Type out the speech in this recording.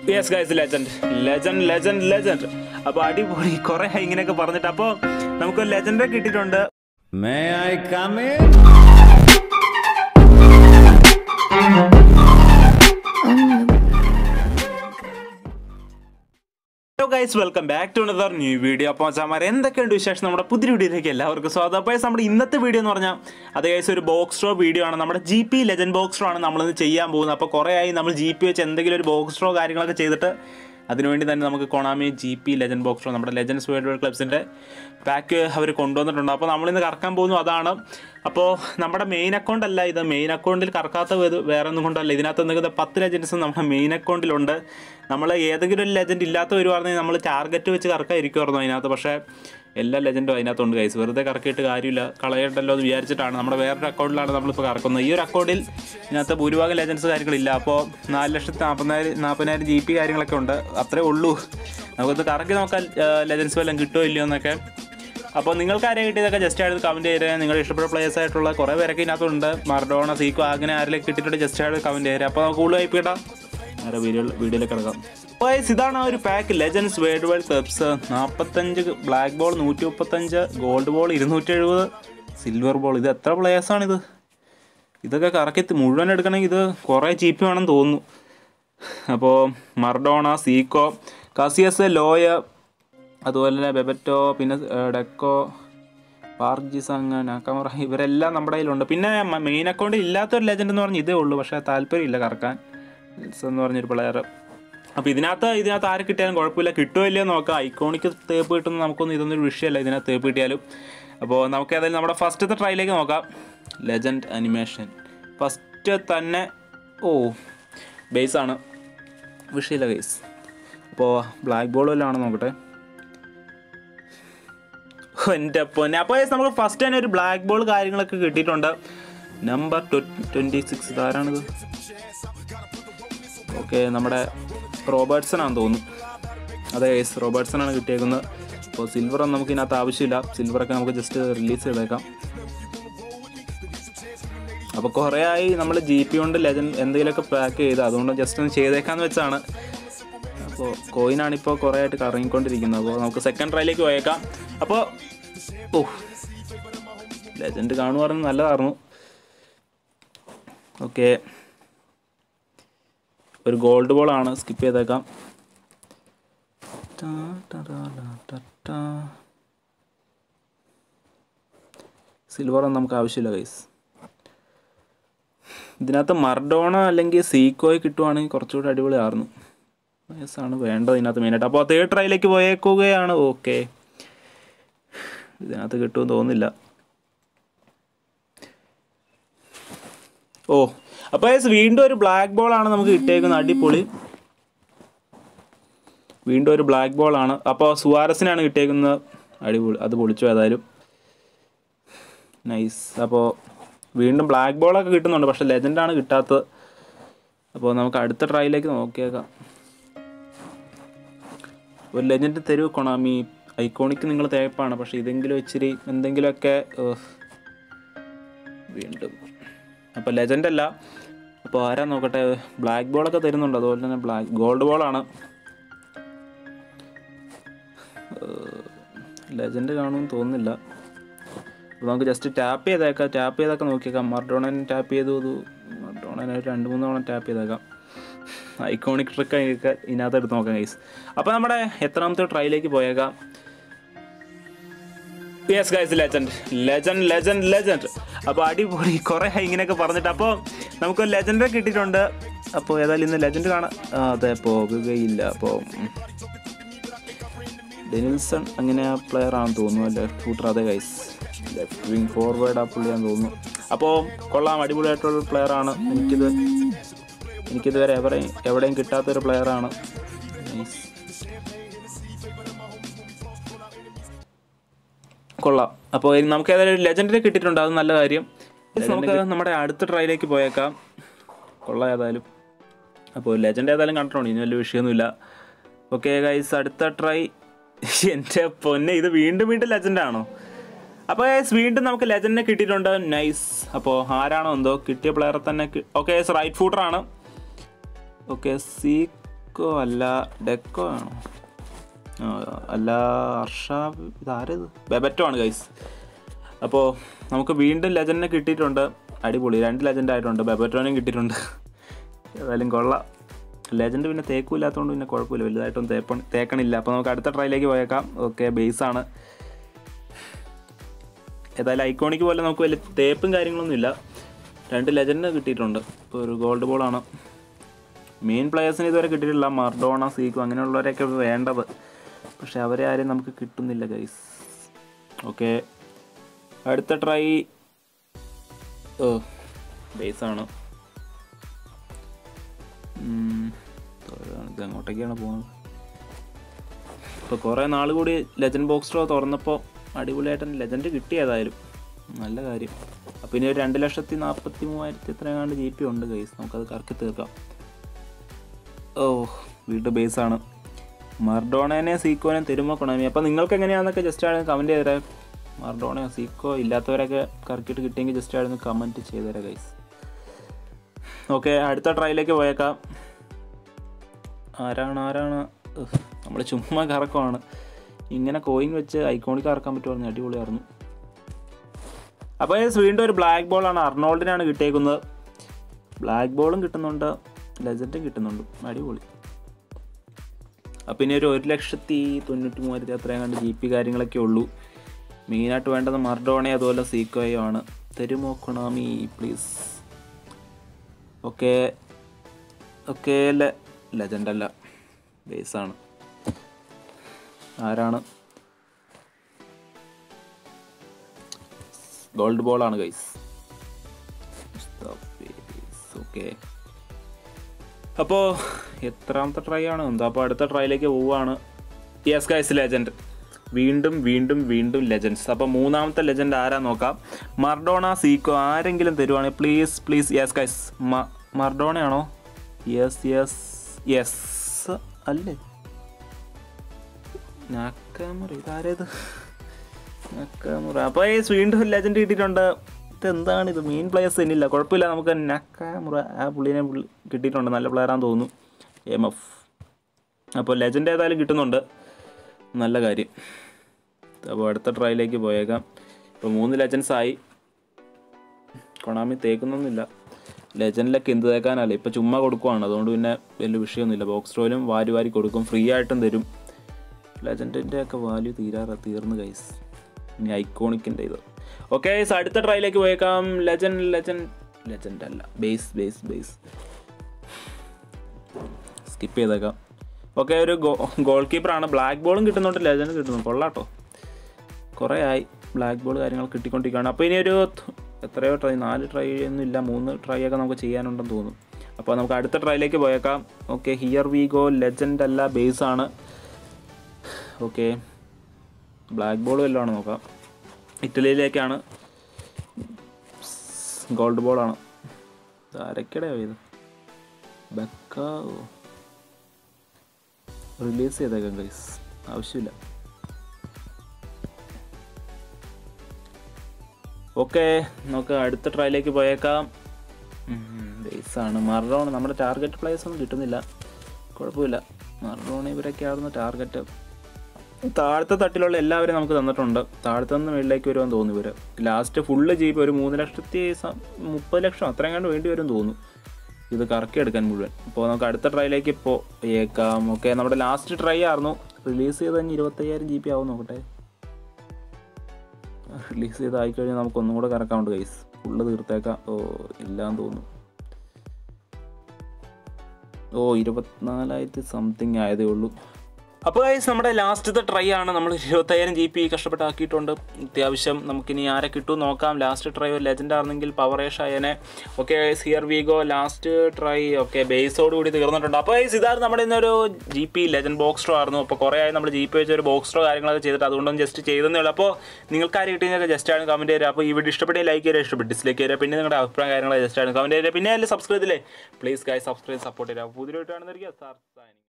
Yes guys legend legend legend legend അപ്പോൾ അടിപൊളി കുറേ ഇങ്ങനെയൊക്കെ പറഞ്ഞിട്ട് അപ്പോൾ നമുക്ക് ലെജൻഡ് കിട്ടിയിട്ടുണ്ട് May I come in? Hello guys welcome back to another new video അപ്പോൾ ചാമാർ എന്തൊക്കെയുണ്ട് വിശേഷം നമ്മുടെ പുതിയ വീഡിയോയിലേക്ക് എല്ലാവർക്കും സ്വാഗതം അപ്പോൾ നമ്മുടെ ഇന്നത്തെ വീഡിയോ എന്ന് പറഞ്ഞാൽ അത് ഗൈസ് ഒരു ബോക്സ് ഡ്രോ വീഡിയോ ആണ് നമ്മുടെ G P legend box draw ആണ് നമ്മളിന്ന് ചെയ്യാൻ പോകുന്നത് അപ്പോൾ കുറേ ആയി നമ്മൾ ജി പി വെച്ച് എന്തെങ്കിലും ഒരു ബോക്സ് ഡ്രോ കാര്യങ്ങളൊക്കെ ചെയ്തിട്ട് അതിനുവേണ്ടി തന്നെ നമുക്ക് Konami G P legend box draw നമ്മുടെ ലെജൻഡ്സ് വേൾഡ് വേൾഡ് ക്ലബ്സിൻ്റെ പാക്ക് അവർ കൊണ്ടുവന്നിട്ടുണ്ട് അപ്പോൾ നമ്മളിന്ന് കറക്കാൻ പോകുന്നു അതാണ് അപ്പോൾ നമ്മുടെ മെയിൻ അക്കൗണ്ട് അല്ല ഇത് മെയിൻ അക്കൗണ്ടിൽ കറക്കാത്ത വേത് വേറെ ഒന്നും കൊണ്ടല്ല ഇതിനകത്ത് നിൽക്കുന്ന പത്ത് ലെജൻഡ്സ് നമ്മുടെ മെയിൻ അക്കൗണ്ടിലുണ്ട് നമ്മൾ ഏതെങ്കിലും ഒരു ലെജൻഡ് ഇല്ലാത്ത വരുവാണെങ്കിൽ നമ്മൾ ടാർഗറ്റ് വെച്ച് കറക്കാതിരിക്കുമായിരുന്നു അതിനകത്ത് പക്ഷേ എല്ലാ ലെജൻഡും അതിനകത്തുണ്ട് കൈസ് വെറുതെ കറക്കിയിട്ട് കാര്യമില്ല കളയണ്ടല്ലോ എന്ന് വിചാരിച്ചിട്ടാണ് നമ്മുടെ വേറൊരു അക്കൗണ്ടിലാണ് നമ്മളിപ്പോൾ കറക്കുന്നത് ഈ ഒരു അക്കൗണ്ടിൽ ഇതിനകത്ത് ഭൂരിഭാഗം ലെജൻസ് കാര്യങ്ങളില്ല അപ്പോൾ നാല് ലക്ഷത്തി നാൽപ്പതിനായിരം നാൽപ്പതിനായിരം ജി പി കാര്യങ്ങളൊക്കെ ഉണ്ട് അത്രേ ഉള്ളൂ നമുക്കൊന്ന് കറക്കി നോക്കാൻ ലെജൻസ് വല്ലതും കിട്ടുമോ ഇല്ലയോ എന്നൊക്കെ അപ്പോൾ നിങ്ങൾക്ക് ആരെയും കിട്ടിയതൊക്കെ ജസ്റ്റ് ആയിട്ട് കമൻറ്റ് ചെയ്തേ നിങ്ങളുടെ ഇഷ്ടപ്പെട്ട പ്ലേയേഴ്സ് ആയിട്ടുള്ള കുറേ പേരൊക്കെ ഇതിനകത്തുണ്ട് മർഡോണ സീക്കോ അങ്ങനെ ആരെങ്കിലും കിട്ടിയിട്ട് ജസ്റ്റ് ആയിട്ട് കമൻറ്റ് ചെയ്തേ അപ്പോൾ നമുക്ക് കൂടുതൽ വായിപ്പിക്കട്ടാ നേരെ വീഡിയോ വീഡിയോയിലേക്ക് കിടക്കാം ഗൈസ് ഇതാണ് ആ ഒരു pack legends worldwide clubs നാൽപ്പത്തഞ്ച് ബ്ലാക്ക് ബോൾ നൂറ്റി മുപ്പത്തഞ്ച് ഗോൾഡ് ബോൾ ഇരുന്നൂറ്റി എഴുപത് സിൽവർ ബോൾ ഇത് എത്ര പ്ലേയേഴ്സാണിത് ഇതൊക്കെ കറക്കി മുഴുവൻ എടുക്കണമെങ്കിൽ ഇത് കുറേ ജി പി വേണമെന്ന് തോന്നുന്നു അപ്പോൾ മർഡോണ സീക്കോ കസിയസ് ലോയ അതുപോലെ തന്നെ ബെബറ്റോ പിന്നെ ഏഹ്, ഡെക്കോ പാർജിസങ് നാക്കമറ ഇവരെല്ലാം നമ്മുടെ കയ്യിലുണ്ട് പിന്നെ മെയിൻ അക്കൗണ്ടിൽ ഇല്ലാത്തൊരു ലെജൻഡ് എന്ന് പറഞ്ഞാൽ ഇതേ ഉള്ളൂ പക്ഷേ താല്പര്യമില്ല കറക്കാൻ വിൽസ് എന്ന് പറഞ്ഞൊരു പ്ലെയർ അപ്പോൾ ഇതിനകത്ത് ഇതിനകത്ത് ആര് കിട്ടിയാലും കുഴപ്പമില്ല കിട്ടുമോ ഇല്ലയോ നോക്കാം ഐക്കോണിക്ക് തേപ്പ് കിട്ടുന്ന നമുക്കൊന്നും ഇതൊന്നും വിഷയമല്ല ഇതിനകത്ത് തേപ്പ് കിട്ടിയാലും അപ്പോൾ നമുക്ക് ഏതായാലും നമ്മുടെ ഫസ്റ്റത്തെ ട്രൈയിലേക്ക് നോക്കാം ലെജൻഡ് അനിമേഷൻ ഫസ്റ്റ് തന്നെ ഓ ബേസാണ് വിഷയമില്ല ബേസ് അപ്പോൾ ബ്ലാക്ക് ബോൾ വല്ലതും ആണോ നോക്കട്ടെ എൻ്റെ പൊന്നെ അപ്പോൾ നമുക്ക് ഫസ്റ്റ് തന്നെ ഒരു ബ്ലാക്ക് ബോൾ കാര്യങ്ങളൊക്കെ കിട്ടിയിട്ടുണ്ട് നമ്പർ ട്വൻറ്റി സിക്സ് ഇതാരാണിത് ഓക്കെ നമ്മുടെ റോബർട്ട്സൺ ആണെന്ന് തോന്നുന്നു അതെ യെസ് റോബർട്ട്സൺ ആണ് കിട്ടിയേക്കുന്നത് അപ്പോൾ സിൽവർ ഒന്നും നമുക്ക് ഇതിനകത്ത് ആവശ്യമില്ല സിൽവറൊക്കെ നമുക്ക് ജസ്റ്റ് റിലീസ് ചെയ്തേക്കാം അപ്പോൾ കുറേ ആയി നമ്മൾ ജി പി കൊണ്ട് ലെജൻ എന്തെങ്കിലുമൊക്കെ പാക്ക് ചെയ്ത് അതുകൊണ്ട് ജസ്റ്റ് ഒന്ന് ചെയ്തേക്കാന്ന് വെച്ചാണ് അപ്പോൾ കോയിനാണ് ഇപ്പോൾ കുറേ ആയിട്ട് കറങ്ങിക്കൊണ്ടിരിക്കുന്നത് അപ്പോൾ നമുക്ക് സെക്കൻഡ് ട്രൈയിലേക്ക് പോയേക്കാം അപ്പോൾ ഓ ലെജൻഡ് കാണുമായിരുന്നു നല്ലതായിരുന്നു ഓക്കെ ഒരു ഗോൾഡ് ബോൾ ആണ് സ്കിപ്പ് ചെയ്തേക്കാം ടാ, ടാ, ടാ, ടാ, ടാ, ടാ. സിൽവർ ഒന്നും നമുക്ക് ആവശ്യമില്ല ഗൈസ് ഇതിനകത്ത് മർഡോണ അല്ലെങ്കിൽ സീക്കോയ് കിട്ടുവാണെങ്കിൽ കുറച്ചുകൂടി അടിപൊളിയായിരുന്നു ആണ് വേണ്ടത് ഇതിനകത്ത് മെയിനായിട്ട് അപ്പോൾ തേർഡ് ട്രൈയിലേക്ക് പോയേക്കുകയാണ് ഓക്കെ ഇതിനകത്ത് കിട്ടുമെന്ന് തോന്നുന്നില്ല ഓ അപ്പോൾ guys, വീണ്ടും ഒരു ബ്ലാക്ക് ബോൾ ആണ് നമുക്ക് കിട്ടിയേക്കുന്നത് അടിപൊളി വീണ്ടും ഒരു ബ്ലാക്ക് ബോൾ ആണ് അപ്പോൾ സുവാരസിനാണ് കിട്ടിയേക്കുന്നത് അടിപൊളി അത് പൊളിച്ചു ഏതായാലും നൈസ് അപ്പോൾ വീണ്ടും ബ്ലാക്ക് ബോളൊക്കെ കിട്ടുന്നുണ്ട് പക്ഷേ ലെജൻഡാണ് കിട്ടാത്തത് അപ്പോൾ നമുക്ക് അടുത്ത ട്രൈയിലേക്ക് നോക്കിയേക്കാം ഒരു ലെജൻഡ് തരൂ കൊണാമി ഐക്കോണിക്ക് നിങ്ങൾ തേപ്പാണ് പക്ഷേ ഇതെങ്കിലും ഇച്ചിരി എന്തെങ്കിലുമൊക്കെ ഏഹ്, വീണ്ടും അപ്പോൾ ലെജൻഡ് അല്ല അപ്പോൾ ആരാ നോക്കട്ടെ ബ്ലാക്ക് ബോളൊക്കെ തരുന്നുണ്ട് അതുപോലെ തന്നെ ബ്ലാക്ക് ഗോൾഡ് ബോളാണ് ലെജൻഡ് കാണുമെന്ന് തോന്നുന്നില്ല അപ്പോൾ നമുക്ക് ജസ്റ്റ് ടാപ്പ് ചെയ്തേക്കാം ടാപ്പ് ചെയ്തൊക്കെ നോക്കിയേക്കാം മർഡോണൻ ടാപ്പ് ചെയ്തു ഇത് മർഡോണൻ ഒരു രണ്ട് മൂന്ന് തവണ ടാപ്പ് ചെയ്തേക്കാം ഐക്കോണിക് ട്രിക്ക് ഒക്കെ ഇതിനകത്ത് എടുത്ത് നോക്കാം ഗൈസ് അപ്പോൾ നമ്മുടെ എത്രാമത്തെ ട്രൈയിലേക്ക് പോയേക്കാം yes guys legend legend legend legend അപ്പോൾ അടിപൊളി കുറേ ഇങ്ങനെയൊക്കെ പറഞ്ഞിട്ട് അപ്പോൾ നമുക്ക് ലെജൻഡ് കിട്ടിയിട്ടുണ്ട് അപ്പോൾ ഏതായാലും ഇന്ന് ലെജൻഡ് കാണാം ആ, അതെ പോകുകയില്ല അപ്പോൾ ഉം. ഡെനിൽസൺ അങ്ങനെ ആ പ്ലെയർ ആണെന്ന് തോന്നുന്നു ലെഫ്റ്റ് ഫൂട്ടർ അതെ ഗൈസ് ലെഫ്റ്റ് വിങ് ഫോർവേഡ് ആ പുള്ളിയാന്ന് തോന്നുന്നു അപ്പോൾ കൊള്ളാം അടിപൊളിയായിട്ടുള്ള പ്ലെയർ ആണ് എനിക്കിത് എനിക്കിതുവരെ എവിടെയും എവിടെയും കിട്ടാത്തൊരു പ്ലെയർ ആണ് നൈസ് കൊള്ളാം അപ്പോൾ ഇനി നമുക്ക് ഏതായാലും ലെജൻഡിനെ കിട്ടിയിട്ടുണ്ട് അത് നല്ല കാര്യം നമുക്ക് നമ്മുടെ അടുത്ത ട്രൈയിലേക്ക് പോയേക്കാം കൊള്ളാം ഏതായാലും അപ്പോൾ ലെജൻഡ് ഏതായാലും കണ്ടിട്ടുണ്ട് ഇനി വലിയ വിഷയമൊന്നുമില്ല ഓക്കെ ഗൈസ് അടുത്ത ട്രൈ എൻ്റെ പൊന്നെ ഇത് വീണ്ടും വീണ്ടും ലെജൻഡ് ആണോ അപ്പോൾ ഗൈസ് വീണ്ടും നമുക്ക് ലെജൻഡിനെ കിട്ടിയിട്ടുണ്ട് നൈസ് അപ്പോൾ ആരാണോ എന്തോ കിട്ടിയ പ്ലെയറെ തന്നെ ഓക്കെ റൈറ്റ് ഫൂട്ടർ ആണ് ഓക്കെ സീ ഡെക്കോ അല്ല ഡെക്കോ ആണോ ആ, അല്ല ഹർഷ ഇതാരത് ബെബറ്റോ ആണ് ഗൈസ് അപ്പോൾ നമുക്ക് വീണ്ടും ലെജൻഡിനെ കിട്ടിയിട്ടുണ്ട് അടിപൊളി രണ്ട് ലെജൻഡ് ആയിട്ടുണ്ട് ബെബറ്റോനെയും കിട്ടിയിട്ടുണ്ട് ഏതായാലും കൊള്ളാം ലെജൻഡ് പിന്നെ തേക്കില്ലാത്തതുകൊണ്ട് പിന്നെ കുഴപ്പമില്ല വലുതായിട്ടൊന്നും തേപ്പ തേക്കണില്ല അപ്പോൾ നമുക്ക് അടുത്ത ട്രൈയിലേക്ക് പോയേക്കാം ഓക്കെ ബേസാണ് ഏതായാലും ഐക്കോണിക്ക് പോലെ നമുക്ക് വലിയ തേപ്പും കാര്യങ്ങളൊന്നും ഇല്ല രണ്ട് ലെജൻഡിന് കിട്ടിയിട്ടുണ്ട് ഇപ്പോൾ ഒരു ഗോൾഡ് ബോളാണ് മെയിൻ പ്ലെയേഴ്സിന് ഇതുവരെ കിട്ടിയിട്ടില്ല മർഡോണ സീക്കോ അങ്ങനെയുള്ളവരെയൊക്കെ വേണ്ടത് പക്ഷെ അവരെ ആരും നമുക്ക് കിട്ടുന്നില്ല ഗൈസ് ഓക്കെ അടുത്ത ട്രൈ ഓ ബേസാണ് ഇത് അങ്ങോട്ടേക്കാണ് പോകുന്നത് ഇപ്പോൾ കുറേ നാൾ കൂടി ലെജൻഡ് ബോക്സ് ഡ്രോ തുറന്നപ്പോൾ അടിപൊളിയായിട്ട് ലെജൻഡ് കിട്ടിയതായാലും നല്ല കാര്യം അപ്പോൾ ഇനി ഒരു രണ്ട് ലക്ഷത്തി നാൽപ്പത്തി മൂവായിരത്തി എത്രയാണ്ട് ജി പി ഉണ്ട് ഗൈസ് നമുക്കത് കറക്കി തീർക്കാം ഓ വീണ്ടും ബേസാണ് മർഡോണേനെ സീക്കോനെ തരുമോ കൊണാമി അപ്പോൾ നിങ്ങൾക്ക് എങ്ങനെയാണെന്നൊക്കെ ജസ്റ്റ് ആയിരുന്നു കമൻറ്റ് ചെയ്തേരെ മർഡോണയോ സീക്കോ ഇല്ലാത്തവരൊക്കെ കറക്കിയിട്ട് കിട്ടിയെങ്കിൽ ജസ്റ്റ് ആയിരുന്നു കമൻറ്റ് ചെയ്തേരെ ഗൈസ് ഓക്കെ അടുത്ത ട്രൈയിലേക്ക് പോയേക്കാം ആരാണ് ആരാണ് നമ്മൾ ചുമ്മാ കറക്കമാണ് ഇങ്ങനെ കോയിൻ വെച്ച് ഐക്കോണിക്ക് കറക്കാൻ പറ്റുമായിരുന്നു അടിപൊളിയായിരുന്നു അപ്പോൾ ഇത് വീണ്ടും ഒരു ബ്ലാക്ക് ബോളാണ് അർണോൾഡിനാണ് കിട്ടിയേക്കുന്നത് ബ്ലാക്ക് ബോളും കിട്ടുന്നുണ്ട് ലെജൻഡും കിട്ടുന്നുണ്ട് അടിപൊളി അപ്പം ഇനി ഒരു ഒരു ലക്ഷത്തി തൊണ്ണൂറ്റി മൂവായിരത്തി അത്രയും കണ്ട് ജി പി കാര്യങ്ങളൊക്കെ ഉള്ളൂ മെയിനായിട്ട് വേണ്ടത് മർഡോണെ അതുപോലെ സീക്കോയോ ആണ് തരുമോ Konami please okay okay legend അല്ല ബേസാണ് ആരാണ് ഗോൾഡ് ബോളാണ് ഗൈസ് ഓക്കെ അപ്പോൾ എത്രാമത്തെ ട്രൈ ആണ് എന്താ അപ്പോൾ അടുത്ത ട്രൈയിലേക്ക് പോവുകയാണ് യെസ് ഗൈസ് ലെജൻഡ് വീണ്ടും വീണ്ടും വീണ്ടും ലെജൻഡ്സ് അപ്പോൾ മൂന്നാമത്തെ ലെജൻഡ് ആരാ നോക്കാം മർഡോണ സീക്കോ ആരെങ്കിലും തരുവാണെങ്കിൽ പ്ലീസ് പ്ലീസ് യെസ് ഗൈസ് മർഡോണയാണോ യെസ് യെസ് യെസ് അല്ലേ നാക്കാമുറ ഇതാരേത് നക്കാമുറ അപ്പോൾ ഈ വീണ്ടും ലെജൻഡ് കിട്ടിയിട്ടുണ്ട് ഇതെന്താണ് ഇത് മെയിൻ പ്ലേയേഴ്സ് തന്നെയില്ല കുഴപ്പമില്ല നമുക്ക് നക്കാമുറ ആ പുള്ളിനെ പുള്ളി കിട്ടിയിട്ടുണ്ട് നല്ല പ്ലെയറാന്ന് തോന്നുന്നു എം എഫ് അപ്പോൾ ലെജൻഡ് ഏതായാലും കിട്ടുന്നുണ്ട് നല്ല കാര്യം അപ്പോൾ അടുത്ത ട്രൈയിലേക്ക് പോയേക്കാം ഇപ്പോൾ മൂന്ന് ലെജൻസ് ആയി കൊണാമി തേക്കുന്നൊന്നുമില്ല ലെജൻഡിലൊക്കെ എന്ത് തേക്കാനല്ല ഇപ്പോൾ ചുമ്മാ കൊടുക്കുവാണ് അതുകൊണ്ട് പിന്നെ വലിയ വിഷയമൊന്നുമില്ല ബോക്സ് ട്രോയിലും വാരി വാരി കൊടുക്കും ഫ്രീ ആയിട്ടും തരും ലെജൻഡിൻ്റെ ഒക്കെ വാല്യൂ തീരാറ തീർന്ന് കൈസ് ഇനി ഐക്കോണിക്കിൻ്റെ ഇത് ഓക്കെ ഗൈസ് അടുത്ത ട്രൈയിലേക്ക് പോയേക്കാം ലെജൻഡ് ലെജൻഡ് ലെജൻഡ് അല്ല ബേസ് ബേസ് ബേസ് സ്കിപ്പ് ചെയ്തേക്കാം ഓക്കെ ഒരു ഗോ ഗോൾ കീപ്പറാണ് ബ്ലാക്ക് ബോളും കിട്ടുന്നുണ്ട് ലെജൻഡ് കിട്ടുന്നു കൊള്ളാട്ടോ കുറേ ആയി ബ്ലാക്ക് ബോൾ കാര്യങ്ങൾ കിട്ടിക്കൊണ്ടിരിക്കുകയാണ് അപ്പോൾ ഇനി ഒരു th- എത്രയോ ട്രൈ നാല് ട്രൈ ഒന്നും ഇല്ല മൂന്ന് ട്രൈ ഒക്കെ നമുക്ക് ചെയ്യാനുണ്ടെന്ന് തോന്നുന്നു അപ്പോൾ നമുക്ക് അടുത്ത ട്രൈയിലേക്ക് പോയേക്കാം okay here we go legend അല്ല ബേസ് ആണ് ഓക്കെ ബ്ലാക്ക് ബോൾ വല്ലതും ആണ് നോക്കാം ഇറ്റലിയിലേക്കാണ് ഗോൾഡ് ബോളാണ് ആരൊക്കെയോ ഇത് ബക്കാവോ റിലീസ് ചെയ്തേക്കാം ഗൈസ് ആവശ്യമില്ല ഓക്കെ നമുക്ക് അടുത്ത ട്രയലിലേക്ക് പോയേക്കാം ബേസാണ് മറഡോൺ നമ്മുടെ ടാർഗറ്റ് പ്ലേയേഴ്സ് ഒന്നും കിട്ടുന്നില്ല കുഴപ്പമില്ല മറഡോൺ ഇവരൊക്കെ ആയിരുന്നു ടാർഗറ്റ് താഴത്തെ തട്ടിലുള്ള എല്ലാവരും നമുക്ക് തന്നിട്ടുണ്ട് താഴത്തെ നിന്ന് മുകളിലേക്ക് വരുമെന്ന് തോന്നുന്നു ഇവർ ലാസ്റ്റ് ഫുള്ള് ജീപ്പ് ഒരു മൂന്ന് ലക്ഷത്തി സ- മുപ്പത് ലക്ഷം അത്രയും കണ്ട് വേണ്ടി വരും തോന്നുന്നു ഇത് കറക്കി എടുക്കാൻ മുഴുവൻ അപ്പോൾ നമുക്ക് അടുത്ത ട്രൈയിലേക്ക് പോയേക്കാം ഓക്കെ നമ്മുടെ ലാസ്റ്റ് ട്രൈ ആയിരുന്നു റിലീസ് ചെയ്ത് കഴിഞ്ഞ് ഇരുപത്തയ്യായിരം ജി ബി ആവും നോക്കട്ടെ റിലീസ് ചെയ്തായി കഴിഞ്ഞാൽ നമുക്ക് ഒന്നും കൂടെ കറക്കാനുണ്ട് ഗൈസ് ഫുള്ള് തീർത്തേക്കാം ഓ ഇല്ലാന്ന് തോന്നുന്നു ഓ ഇരുപത്തിനാലായിരത്തി സംതിങ് ആയതേ ഉള്ളൂ അപ്പോൾ ഗൈസ് നമ്മുടെ ലാസ്റ്റത്തെ ട്രൈ ആണ് നമ്മൾ ഇരുപത്തയ്യായിരം ജി പി കഷ്ടപ്പെട്ടാക്കിയിട്ടുണ്ട് അത്യാവശ്യം നമുക്കിനി ആരെ കിട്ടും നോക്കാം ലാസ്റ്റ് ട്രൈ ഒരു ലെജൻഡ് ആണെങ്കിൽ പവറേഷ് ആയനെ okay guys here we go last try okay ബേസോട് കൂടി തീർന്നിട്ടുണ്ട് അപ്പോൾ ഗൈസ് ഇതാണ് നമ്മുടെ ഇന്നൊരു G P legend box draw ആയിരുന്നു അപ്പോൾ കുറേ ആയി നമ്മൾ ജി പി വെച്ച് ഒരു ബോക്സ് ട്രോ കാര്യങ്ങളൊക്കെ ചെയ്തിട്ട് അതുകൊണ്ടൊന്നും ജസ്റ്റ് ചെയ്തതേ ഉള്ളൂ അപ്പോൾ നിങ്ങൾക്ക് ആര് കിട്ടിയെന്നൊക്കെ ജസ്റ്റ് ആണ് കമൻറ്റ് ചെയ്യുക അപ്പോൾ ഈ വീഡിയോ ഇഷ്ടപ്പെട്ടേ ലൈക്ക് ചെയ്യുക ഇഷ്ടപ്പെട്ട് ഡിസ്ലൈക്ക് ചെയ്യുക പിന്നെ നിങ്ങളുടെ അഭിപ്രായം കാര്യങ്ങൾ ജസ്റ്റ് ആണ് കമൻറ്റ് ചെയ്യുക പിന്നെ അതിൽ സബ്സ്ക്രൈബ് ചെയ്തില്ലേ പ്ലീസ് ഗൈസ് സബ്സ്ക്രൈബ് സപ്പോർട്ട് ചെയ്യുക പുതിയ കാണുന്നതായിരിക്കും സാർ